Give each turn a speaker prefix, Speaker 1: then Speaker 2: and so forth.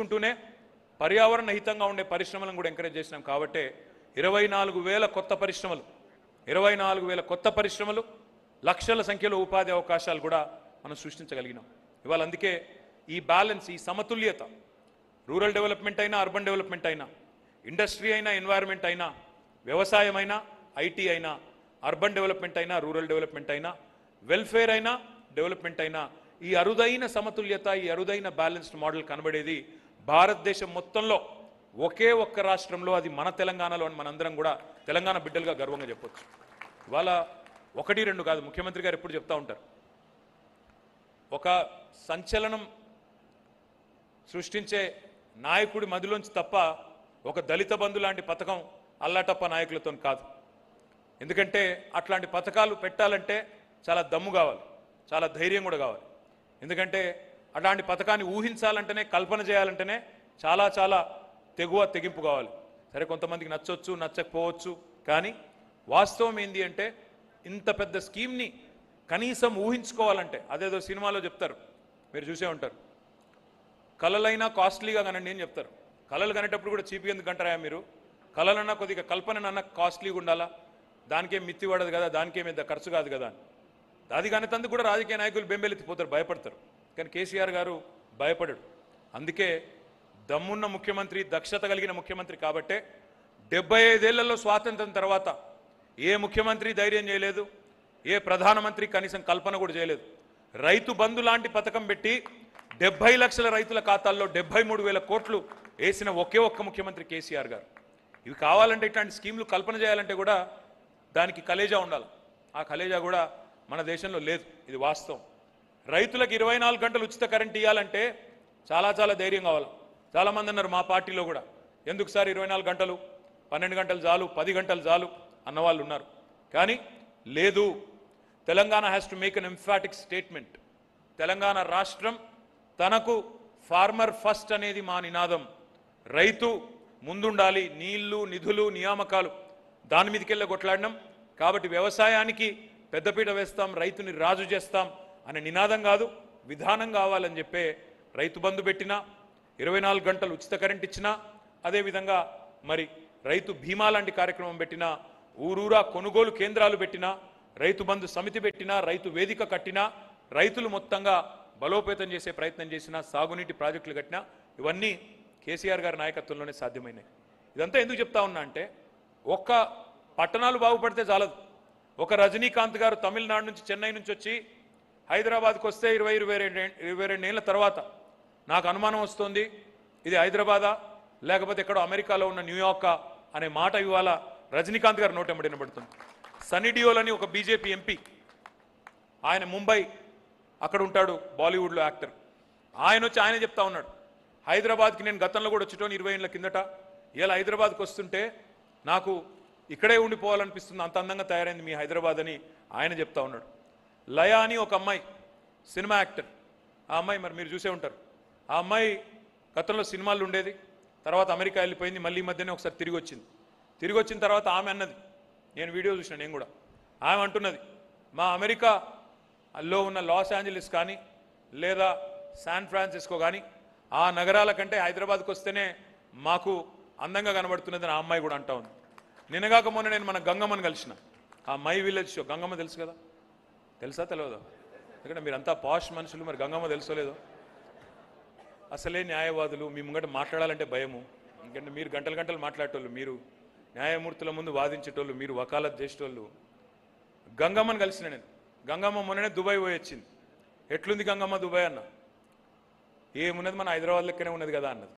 Speaker 1: పెంచుకుంటూనే పర్యావరణ హితంగా ఉండే పరిశ్రమలను కూడా ఎంకరేజ్ చేసినాం కాబట్టే ఇరవై నాలుగు వేల కొత్త పరిశ్రమలు ఇరవై నాలుగు వేల కొత్త పరిశ్రమలు లక్షల సంఖ్యలో ఉపాధి అవకాశాలు కూడా మనం సృష్టించగలిగినాం ఇవాళ అందుకే ఈ బ్యాలెన్స్ ఈ సమతుల్యత రూరల్ డెవలప్మెంట్ అయినా అర్బన్ డెవలప్మెంట్ అయినా ఇండస్ట్రీ అయినా ఎన్వైరన్మెంట్ అయినా వ్యవసాయం అయినా ఐటీ అయినా అర్బన్ డెవలప్మెంట్ అయినా రూరల్ డెవలప్మెంట్ అయినా వెల్ఫేర్ అయినా డెవలప్మెంట్ అయినా ఈ అరుదైన సమతుల్యత ఈ అరుదైన బ్యాలెన్స్డ్ మోడల్ కనబడేది భారతదేశం మొత్తంలో ఒకే ఒక్క రాష్ట్రంలో అది మన తెలంగాణలో అని మనందరం కూడా తెలంగాణ బిడ్డలుగా గర్వంగా చెప్పొచ్చు ఇవాళ ఒకటి రెండు కాదు ముఖ్యమంత్రి గారు ఎప్పుడు చెప్తా ఉంటారు ఒక సంచలనం సృష్టించే నాయకుడి మదిలోంచి తప్ప ఒక దళిత బంధు లాంటి పథకం అల్లాటప్ప నాయకులతో కాదు ఎందుకంటే అట్లాంటి పథకాలు పెట్టాలంటే చాలా దమ్ము కావాలి చాలా ధైర్యం కూడా కావాలి ఎందుకంటే అట్లాంటి పథకాన్ని ఊహించాలంటేనే కల్పన చేయాలంటేనే చాలా చాలా తెగువ తెగింపు కావాలి సరే కొంతమందికి నచ్చొచ్చు నచ్చకపోవచ్చు కానీ వాస్తవం ఏంది అంటే ఇంత పెద్ద స్కీమ్ని కనీసం ఊహించుకోవాలంటే అదేదో సినిమాలో చెప్తారు మీరు చూసే ఉంటారు కళలైనా కాస్ట్లీగా కనండి అని చెప్తారు కళలు కనేటప్పుడు కూడా చీప్ ఎందుకు అంటారా మీరు కళలన్నా కొద్దిగా కల్పనన్నా కాస్ట్లీగా ఉండాలా దానికేం మిత్తి పడదు కదా దానికేం పెద్ద ఖర్చు కాదు కదా అని అది కానితందుకు కూడా రాజకీయ నాయకులు బెంబెలెత్తిపోతారు భయపడతారు కానీ కేసీఆర్ గారు భయపడడు అందుకే దమ్మున్న ముఖ్యమంత్రి దక్షత కలిగిన ముఖ్యమంత్రి కాబట్టే డెబ్బై ఐదేళ్లలో స్వాతంత్రం తర్వాత ఏ ముఖ్యమంత్రి ధైర్యం చేయలేదు ఏ ప్రధానమంత్రి కనీసం కల్పన కూడా చేయలేదు రైతు బంధు లాంటి పథకం పెట్టి డెబ్బై లక్షల రైతుల ఖాతాల్లో డెబ్బై మూడు వేల కోట్లు వేసిన ఒకే ఒక్క ముఖ్యమంత్రి కేసీఆర్ గారు ఇవి కావాలంటే ఇట్లాంటి స్కీమ్లు కల్పన చేయాలంటే కూడా దానికి కలేజా ఉండాలి ఆ కలేజా కూడా మన దేశంలో లేదు ఇది వాస్తవం రైతులకు ఇరవై నాలుగు గంటలు ఉచిత కరెంట్ ఇవ్వాలంటే చాలా చాలా ధైర్యం కావాలి చాలామంది అన్నారు మా పార్టీలో కూడా ఎందుకు సార్ ఇరవై నాలుగు గంటలు పన్నెండు గంటలు చాలు పది గంటలు చాలు అన్నవాళ్ళు ఉన్నారు కానీ లేదు Telangana has to make an emphatic statement Telangana రాష్ట్రం తనకు ఫార్మర్ ఫస్ట్ అనేది మా నినాదం రైతు ముందుండాలి నీళ్లు నిధులు నియామకాలు దాని మీదకెళ్ళి కొట్లాడినాం కాబట్టి వ్యవసాయానికి పెద్దపీట వేస్తాం రైతుని రాజు చేస్తాం అనే నినాదం కాదు విధానం కావాలని చెప్పే రైతు బంధు పెట్టినా ఇరవై నాలుగు గంటలు ఉచిత కరెంట్ ఇచ్చినా అదేవిధంగా మరి రైతు బీమా లాంటి కార్యక్రమం పెట్టినా ఊరూరా కొనుగోలు కేంద్రాలు పెట్టినా రైతు బంధు సమితి పెట్టినా రైతు వేదిక కట్టినా రైతులు మొత్తంగా బలోపేతం చేసే ప్రయత్నం చేసినా సాగునీటి ప్రాజెక్టులు కట్టినా ఇవన్నీ కేసీఆర్ గారి నాయకత్వంలోనే సాధ్యమైనాయి ఇదంతా ఎందుకు చెప్తా ఉన్నా అంటే ఒక్క పట్టణాలు బాగుపడితే చాలదు ఒక రజనీకాంత్ గారు తమిళనాడు నుంచి చెన్నై నుంచి వచ్చి హైదరాబాద్కి వస్తే ఇరవై ఇరవై రెండు ఇరవై రెండు ఏళ్ళ తర్వాత నాకు అనుమానం వస్తుంది ఇది హైదరాబాదా లేకపోతే ఎక్కడో అమెరికాలో ఉన్న న్యూయార్కా అనే మాట ఇవాళ రజనీకాంత్ గారు నోటెంబడి వినబడుతుంది సన్నీ డియోల్ అని ఒక బీజేపీ ఎంపీ ఆయన ముంబై అక్కడ ఉంటాడు బాలీవుడ్లో యాక్టర్ ఆయన వచ్చి ఆయన చెప్తా ఉన్నాడు హైదరాబాద్కి నేను గతంలో కూడా వచ్చేటోని ఇరవై ఏళ్ళ కిందట ఇలా హైదరాబాద్కి వస్తుంటే నాకు ఇక్కడే ఉండిపోవాలనిపిస్తుంది అంత అందంగా తయారైంది మీ హైదరాబాద్ అని ఆయన చెప్తా ఉన్నాడు లయ అని ఒక అమ్మాయి సినిమా యాక్టర్ ఆ అమ్మాయి మరి మీరు చూసే ఉంటారు ఆ అమ్మాయి గతంలో సినిమాలు ఉండేది తర్వాత అమెరికా వెళ్ళిపోయింది మళ్ళీ ఈ మధ్యనే ఒకసారి తిరిగి వచ్చింది తిరిగి వచ్చిన తర్వాత ఆమె అన్నది నేను వీడియో చూసిన నేను కూడా ఆమె అంటున్నది మా అమెరికాలో ఉన్న లాస్ ఏంజలీస్ కానీ లేదా శాన్ ఫ్రాన్సిస్కో కానీ ఆ నగరాల కంటే హైదరాబాద్కి వస్తేనే మాకు అందంగా కనబడుతున్నదని ఆ అమ్మాయి కూడా అంటా ఉంది నిన్నగాక మొన్న నేను మన గంగమ్మని కలిసిన ఆ మై విలేజ్ షో గంగమ్మ తెలుసు కదా తెలుసా తెలియదా ఎందుకంటే మీరంతా పాష్ మనుషులు మరి గంగమ్మ తెలుసో లేదో అసలే న్యాయవాదులు మీ ముంగట మాట్లాడాలంటే భయము ఎందుకంటే మీరు గంటలు గంటలు మాట్లాడేటోళ్ళు మీరు న్యాయమూర్తుల ముందు వాదించేటోళ్ళు మీరు వకాలత్ చేసేటోళ్ళు గంగమ్మని కలిసిన నేను గంగమ్మ మొన్ననే దుబాయ్ పోయి వచ్చింది ఎట్లుంది గంగమ్మ దుబాయ్ అన్న ఏమున్నది మన హైదరాబాద్ లెక్కనే ఉన్నది కదా అన్నది